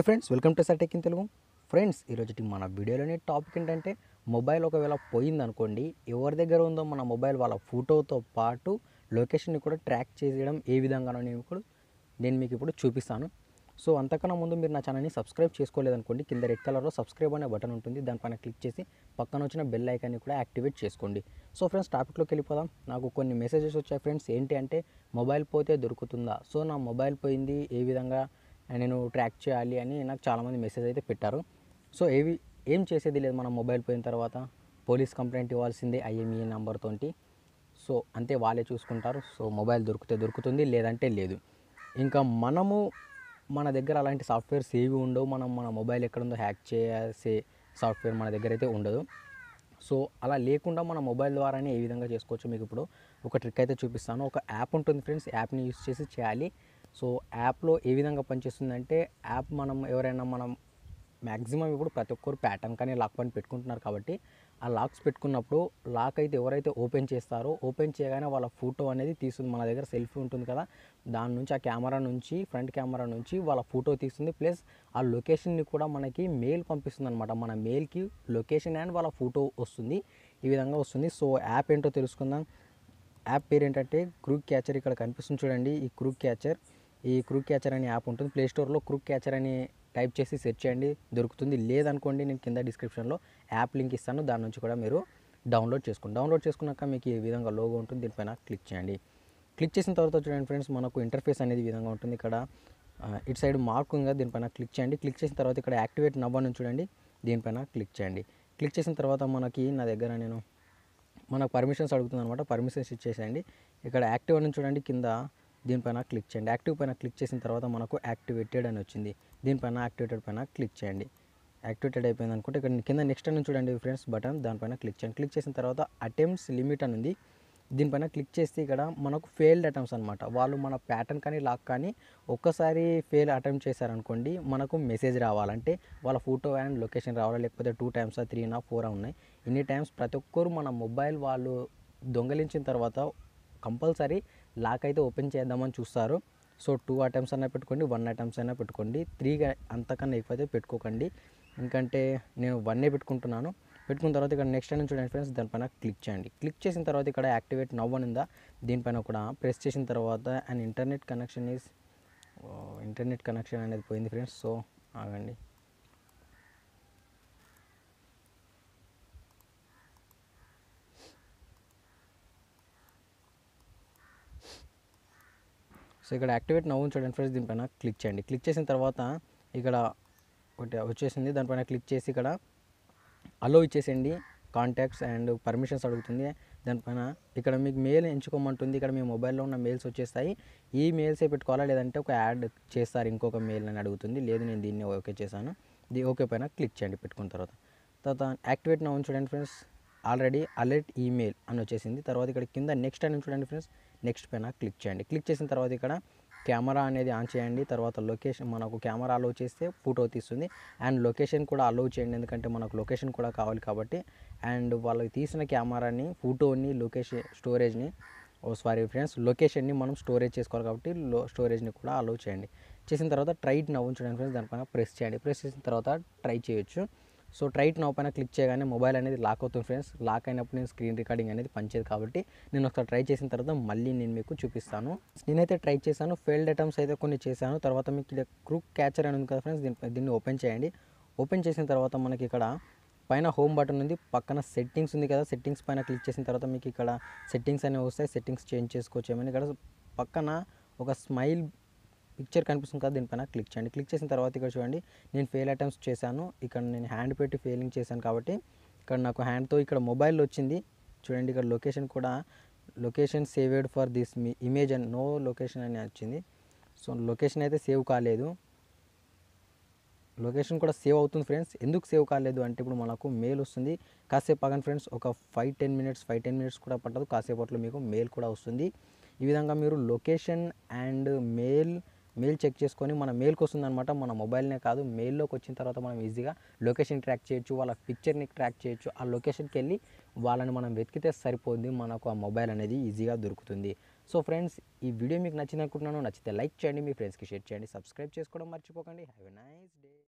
friends welcome to సర్టెక్ in Telugu friends ఈరోజు మన వీడియోలోని టాపిక్ ఏంటంటే మొబైల్ ఒకవేళ పోయింది అనుకోండి ఎవరి దగ్గర ఉందో మన మొబైల్ వాళ్ళ ఫోటోతో పాటు లొకేషన్ని కూడా ట్రాక్ చేయడం ఏ విధంగానో నేను ఇప్పుడు నేను మీకు ఇప్పుడు చూపిస్తాను సో అంతకన్నా ముందు మీరు నా ఛానల్ని సబ్స్క్రైబ్ చేసుకోలేదనుకోండి కింద రెడ్ కలర్లో సబ్స్క్రైబ్ అనే బటన్ ఉంటుంది దానిపైన క్లిక్ చేసి పక్కన వచ్చిన బెల్ ఐకాన్ని కూడా యాక్టివేట్ చేసుకోండి సో ఫ్రెండ్స్ టాపిక్లోకి వెళ్ళిపోదాం నాకు కొన్ని మెసేజెస్ వచ్చాయి ఫ్రెండ్స్ ఏంటి అంటే మొబైల్ పోతే దొరుకుతుందా సో నా మొబైల్ పోయింది ఏ విధంగా నేను ట్రాక్ చేయాలి అని నాకు చాలామంది మెసేజ్ అయితే పెట్టారు సో ఏవి ఏం చేసేది లేదు మనం మొబైల్ పోయిన తర్వాత పోలీస్ కంప్లైంట్ ఇవ్వాల్సిందే ఐఎంఈ నెంబర్తో సో అంతే వాళ్ళే చూసుకుంటారు సో మొబైల్ దొరికితే దొరుకుతుంది లేదంటే లేదు ఇంకా మనము మన దగ్గర అలాంటి సాఫ్ట్వేర్స్ ఏవి ఉండవు మనం మన మొబైల్ ఎక్కడుందో హ్యాక్ చేసే సాఫ్ట్వేర్ మన దగ్గర అయితే ఉండదు సో అలా లేకుండా మన మొబైల్ ద్వారానే ఏ విధంగా చేసుకోవచ్చు మీకు ఇప్పుడు ఒక ట్రిక్ అయితే చూపిస్తాను ఒక యాప్ ఉంటుంది ఫ్రెండ్స్ యాప్ని యూస్ చేసి చేయాలి సో యాప్లో ఏ విధంగా పనిచేస్తుందంటే యాప్ మనం ఎవరైనా మనం మ్యాక్సిమం ఇప్పుడు ప్రతి ఒక్కరు ప్యాటర్న్ కానీ లాక్ పని పెట్టుకుంటున్నారు కాబట్టి ఆ లాక్స్ పెట్టుకున్నప్పుడు లాక్ అయితే ఎవరైతే ఓపెన్ చేస్తారో ఓపెన్ చేయగానే వాళ్ళ ఫోటో అనేది తీస్తుంది మన దగ్గర సెల్ఫీ ఉంటుంది కదా దాని నుంచి ఆ కెమెరా నుంచి ఫ్రంట్ కెమెరా నుంచి వాళ్ళ ఫోటో తీస్తుంది ప్లస్ ఆ లొకేషన్ని కూడా మనకి మెయిల్ పంపిస్తుంది అనమాట మన మెయిల్కి లొకేషన్ అండ్ వాళ్ళ ఫోటో వస్తుంది ఈ విధంగా వస్తుంది సో యాప్ ఏంటో తెలుసుకుందాం యాప్ పేరు ఏంటంటే క్రూక్ క్యాచర్ ఇక్కడ కనిపిస్తుంది చూడండి ఈ క్రూక్ క్యాచర్ ఈ క్రూక్ క్యాచర్ అనే యాప్ ఉంటుంది ప్లే స్టోర్లో క్రూక్ క్యాచర్ అని టైప్ చేసి సెర్చ్ చేయండి దొరుకుతుంది లేదనుకోండి నేను కింద డిస్క్రిప్షన్లో యాప్ లింక్ ఇస్తాను దాని నుంచి కూడా మీరు డౌన్లోడ్ చేసుకోండి డౌన్లోడ్ చేసుకున్నాక మీకు ఈ విధంగా లోగో ఉంటుంది దీనిపైన క్లిక్ చేయండి క్లిక్ చేసిన తర్వాత చూడండి ఫ్రెండ్స్ మనకు ఇంటర్ఫేస్ అనేది ఈ విధంగా ఉంటుంది ఇక్కడ ఆ, ఇటు సైడ్ మార్క్ ఉంది కదా దీనిపైన క్లిక్ చేయండి క్లిక్ చేసిన తర్వాత ఇక్కడ యాక్టివేట్ నవ్వని చూడండి దీనిపైన క్లిక్ చేయండి క్లిక్ చేసిన తర్వాత మనకి నా దగ్గర నేను మనకు పర్మిషన్స్ అడుగుతుంది అనమాట పర్మిషన్స్ ఇచ్చేసేయండి ఇక్కడ యాక్టివ్ అని చూడండి కింద దీనిపైన క్లిక్ చేయండి యాక్టివ్ పైన క్లిక్ చేసిన తర్వాత మనకు యాక్టివేటెడ్ అని వచ్చింది దీనిపైన యాక్టివేటెడ్ పైన క్లిక్ చేయండి యాక్టివేటెడ్ అయిపోయింది అనుకుంటే ఇక్కడ కింద నెక్స్ట్ అని చూడండి ఫ్రెండ్స్ బటన్ దానిపైన క్లిక్ చేయండి క్లిక్ చేసిన తర్వాత అటెంప్ట్స్ లిమిట్ అని ఉంది దీనిపైన క్లిక్ చేస్తే ఇక్కడ మనకు ఫెయిల్డ్ అటెంప్ట్స్ అనమాట వాళ్ళు మన ప్యాటర్న్ కానీ లాక్ కానీ ఒక్కసారి ఫెయిల్ అటెంప్ట్ చేశారనుకోండి మనకు మెసేజ్ రావాలంటే వాళ్ళ ఫోటో అండ్ లొకేషన్ రావాలి లేకపోతే టూ టైమ్స్ త్రీనా ఫోర్ ఉన్నాయి ఇన్ని టైమ్స్ ప్రతి ఒక్కరు మన మొబైల్ వాళ్ళు దొంగలించిన తర్వాత కంపల్సరీ లాక్ అయితే ఓపెన్ చేద్దామని చూస్తారు సో టూ అటెంప్ట్స్ అయినా పెట్టుకోండి వన్ అటెంప్ట్స్ అయినా పెట్టుకోండి త్రీ అంతకన్నా ఎక్కువ అయితే పెట్టుకోకండి ఎందుకంటే నేను వన్నే పెట్టుకుంటున్నాను పెట్టుకున్న తర్వాత ఇక్కడ నెక్స్ట్ అని చూడండి ఫ్రెండ్స్ దానిపైన క్లిక్ చేయండి క్లిక్ చేసిన తర్వాత ఇక్కడ యాక్టివేట్ నవ్ అని ఉందా దీనిపైన కూడా ప్రెస్ చేసిన తర్వాత and internet connection is internet connection అనేది పోయింది ఫ్రెండ్స్ సో ఆగండి సో ఇక్కడ యాక్టివేట్ నవ్వు చూడండి ఫ్రెండ్స్ దీనిపైన క్లిక్ చేయండి క్లిక్ చేసిన తర్వాత ఇక్కడ ఒకటి వచ్చేసింది దానిపైన క్లిక్ చేసి ఇక్కడ అలో ఇచ్చేసేయండి కాంటాక్ట్స్ అండ్ పర్మిషన్స్ అడుగుతుంది దానిపైన ఇక్కడ మీకు మెయిల్ ఎంచుకోమంటుంది ఇక్కడ మీ మొబైల్లో ఉన్న మెయిల్స్ వచ్చేస్తాయి ఈ మెయిల్సే పెట్టుకోవాలా లేదంటే ఒక యాడ్ చేస్తారు ఇంకొక మెయిల్ అని అడుగుతుంది లేదు నేను దీన్ని ఓకే చేశాను ఇది ఓకే పైన క్లిక్ చేయండి పెట్టుకున్న తర్వాత తర్వాత యాక్టివేట్ నవ్వు చూడండి ఫ్రెండ్స్ ఆల్రెడీ అలర్ట్ ఈమెయిల్ అని వచ్చేసింది తర్వాత ఇక్కడ కింద నెక్స్ట్ అని చూడండి ఫ్రెండ్స్ నెక్స్ట్ పైన క్లిక్ చేయండి క్లిక్ చేసిన తర్వాత ఇక్కడ కెమెరా అనేది ఆన్ చేయండి తర్వాత లొకేషన్ మనకు కెమెరా అలో చేస్తే ఫోటో తీస్తుంది అండ్ లొకేషన్ కూడా అలో చేయండి ఎందుకంటే మనకు లొకేషన్ కూడా కావాలి కాబట్టి అండ్ వాళ్ళకి తీసిన కెమెరాని ఫోటోని లొకేషన్ స్టోరేజ్ని ఓ సారీ ఫ్రెండ్స్ లొకేషన్ని మనం స్టోరేజ్ చేసుకోవాలి కాబట్టి లో స్టోరేజ్ని కూడా అలో చేయండి చేసిన తర్వాత ట్రైట్ నవ్వు చూడండి ఫ్రెండ్స్ దానిపైన ప్రెస్ చేయండి ప్రెస్ చేసిన తర్వాత ట్రై చేయొచ్చు సో ట్రైట్ నవ్వు పైన క్లిక్ చేయగానే మొబైల్ అనేది లాక్ అవుతుంది ఫ్రెండ్స్ లాక్ అయినప్పుడు నేను స్క్రీన్ రికార్డింగ్ అనేది పనిచేయదు కాబట్టి నేను ఒకసారి ట్రై చేసిన తర్వాత మళ్ళీ నేను మీకు చూపిస్తాను నేనైతే ట్రై చేశాను ఫెయిల్డ్ ఐటమ్స్ అయితే కొన్ని చేశాను తర్వాత మీకు ఇక్కడ క్రూక్ క్యాచర్ అని ఉంది కదా ఫ్రెండ్స్ దీని దీన్ని ఓపెన్ చేయండి ఓపెన్ చేసిన తర్వాత మనకి ఇక్కడ పైన హోమ్ బటన్ ఉంది పక్కన సెట్టింగ్స్ ఉంది కదా సెట్టింగ్స్ పైన క్లిక్ చేసిన తర్వాత మీకు ఇక్కడ సెట్టింగ్స్ అనేవి వస్తాయి సెట్టింగ్స్ చేంజ్ చేసుకోవచ్చు ఏమని ఇక్కడ పక్కన ఒక స్మైల్ పిక్చర్ కనిపిస్తుంది కదా దీనిపైన క్లిక్ చేయండి క్లిక్ చేసిన తర్వాత ఇక్కడ చూడండి నేను ఫెయిల్ అటెంప్ట్స్ చేశాను ఇక్కడ నేను హ్యాండ్ పెట్టి ఫెయిలింగ్ చేశాను కాబట్టి ఇక్కడ నాకు హ్యాండ్తో ఇక్కడ మొబైల్ వచ్చింది చూడండి ఇక్కడ లొకేషన్ కూడా location saved for this me image and no location అని వచ్చింది సో లొకేషన్ అయితే సేవ్ కాలేదు లొకేషన్ కూడా సేవ్ అవుతుంది ఫ్రెండ్స్ ఎందుకు సేవ్ కాలేదు అంటే ఇప్పుడు మనకు మెయిల్ వస్తుంది కాసేపు ఆగండి ఫ్రెండ్స్ ఒక five ten minutes five ten minutes కూడా పట్టదు కాసేపట్లో మీకు మెయిల్ కూడా వస్తుంది ఈ విధంగా మీరు location and mail mail check చేసుకొని మన మెయిల్కి వస్తుంది అనమాట మన మొబైల్నే కాదు మెయిల్లోకి వచ్చిన తర్వాత మనం ఈజీగా లొకేషన్ ట్రాక్ చేయొచ్చు వాళ్ళ పిక్చర్ని ట్రాక్ చేయొచ్చు ఆ లొకేషన్కి వెళ్ళి వాళ్ళని మనం వెతికితే సరిపోద్ది మనకు ఆ మొబైల్ అనేది ఈజీగా దొరుకుతుంది సో ఫ్రెండ్స్ ఈ వీడియో మీకు నచ్చింది అనుకుంటున్నాను నచ్చితే లైక్ చేయండి మీ ఫ్రెండ్స్కి షేర్ చేయండి సబ్స్క్రైబ్ చేసుకోవడం మర్చిపోకండి హ్యావ్ ఎ నైస్ డే